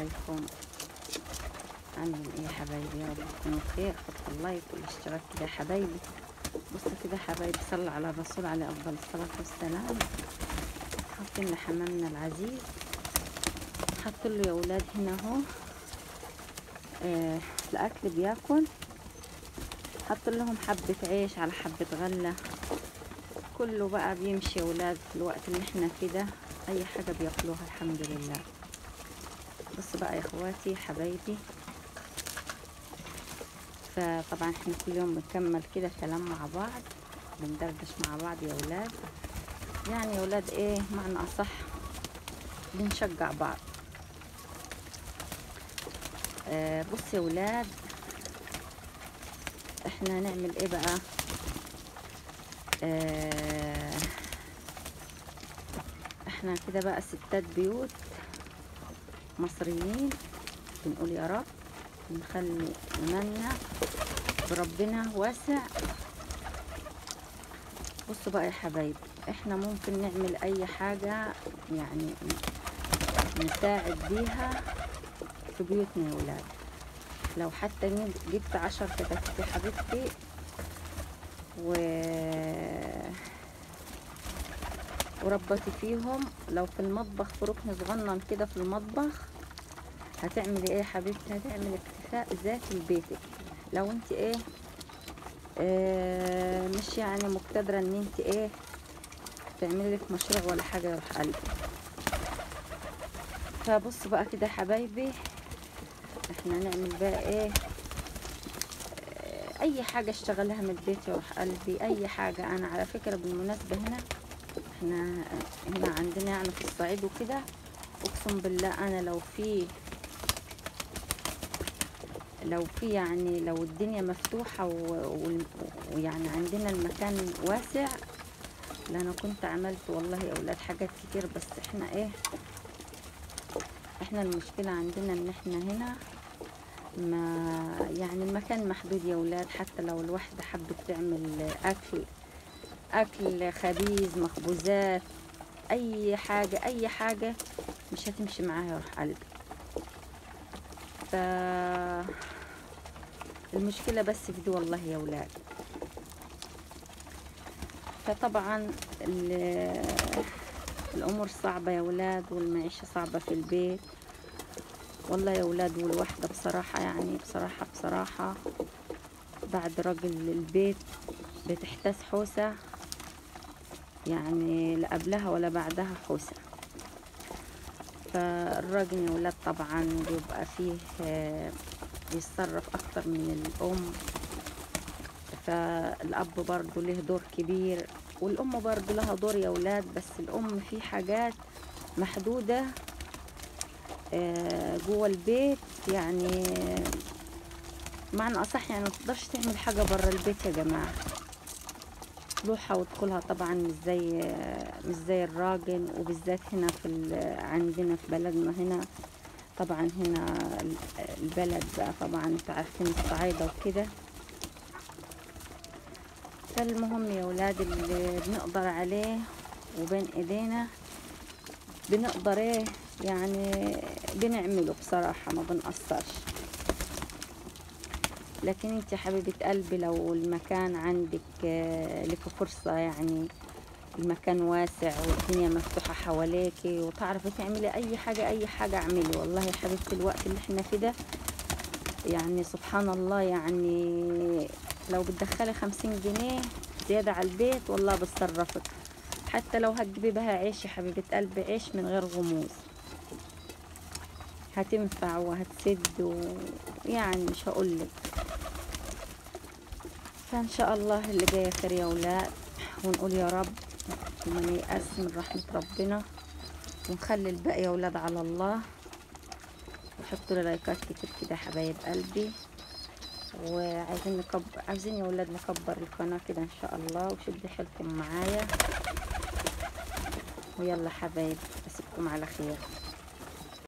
ازيكم عاملين ايه يا حبايبي يا رب تكونوا بخير حطوا اللايك والاشتراك كده يا حبايبي بصوا كده يا حبايبي صلوا على الرسول عليه افضل الصلاه والسلام حاطين لحمامنا العزيز حاطين له يا ولاد هنا اهو آه الاكل بياكل حاطين لهم حبه عيش على حبه غله كله بقى بيمشي يا ولاد في الوقت اللي احنا فيه ده اي حاجه بياكلوها الحمد لله بصوا بقى يا اخواتي حبايبي فطبعا احنا كل يوم بنكمل كده كلام مع بعض بندردش مع بعض يا ولاد يعني يا ولاد ايه معنى اصح بنشجع بعض آه بص يا ولاد احنا هنعمل ايه بقى آه احنا كده بقى ستات بيوت مصريين بنقول يا رب نخلي ايماننا بربنا واسع بصوا بقى يا حبايبي احنا ممكن نعمل اي حاجة يعني نساعد بيها في بيوتنا يا ولاد لو حتى جبت عشر كتاكيت يا حبيبتي و وربطي فيهم لو في المطبخ في ركن صغنن كده في المطبخ هتعملي ايه يا حبيبتي هتعملي اكتفاء ذاتي لبيتك لو انت ايه آه مش يعني مقتدرة ان انت ايه تعملي لك مشروع ولا حاجة يروح قلبي فبصوا بقى كده يا حبايبي احنا نعمل بقى ايه آه اي حاجة اشتغلها من البيت يروح قلبي اي حاجة انا على فكرة بالمناسبة هنا احنا هنا عندنا يعني في الصعيد وكده اقسم بالله انا لو في لو في يعني لو الدنيا مفتوحة ويعني عندنا المكان واسع لأنا كنت عملت والله يا أولاد حاجات كتير بس احنا ايه احنا المشكلة عندنا ان احنا هنا ما يعني المكان محدود يا أولاد حتى لو الواحدة حبت تعمل أكل أكل خبيز مخبوزات أي حاجة أي حاجة مش هتمشي معاها يروح قلبي ف المشكلة بس في دي والله يا ولاد فطبعا الأمور صعبة يا ولاد والمعيشة صعبة في البيت والله يا ولاد والوحدة بصراحة يعني بصراحة بصراحة بعد رجل البيت بتحتاس حوسة يعني لا قبلها ولا بعدها حوسة فالراجل يا ولاد طبعا بيبقى فيه بيتصرف اكتر من الام فالاب برضو له دور كبير والام برضو لها دور يا ولاد بس الام في حاجات محدودة جوه البيت يعني معنى اصح يعني ما تقدرش تعمل حاجة برا البيت يا جماعة روحها وادخلها طبعا مش زي مش زي الراجل وبالذات هنا في عندنا في بلدنا هنا طبعا هنا البلد بقى طبعا انتوا عارفين الصعايدة وكده فالمهم يا ولاد اللي بنقدر عليه وبين ايدينا بنقدر ايه يعني بنعمله بصراحة ما بنقصرش لكن انت حبيبة قلبي لو المكان عندك لك فرصة يعني المكان واسع والدنيا مفتوحة حواليكي وتعرفي تعملي اي حاجة اي حاجة اعملي والله يا حبيبتي الوقت اللي احنا فيه ده يعني سبحان الله يعني لو بتدخلي خمسين جنيه زيادة على البيت والله بتصرفك حتى لو هتجيبي بها عيش يا حبيبة قلبي عيش من غير غموس هتنفع وهتسد ويعني مش هقولك فان شاء الله اللي جاي خير يا ولاد ونقول يا رب وما نيأس من رحمة ربنا ونخلي الباقي يا ولاد على الله وحطوا لي لايكات كتير كده حبايب قلبي وعايزين نكبر عايزين يا ولاد نكبر القناة كده ان شاء الله وشدوا حيلكم معايا ويلا حبايب اسيبكم على خير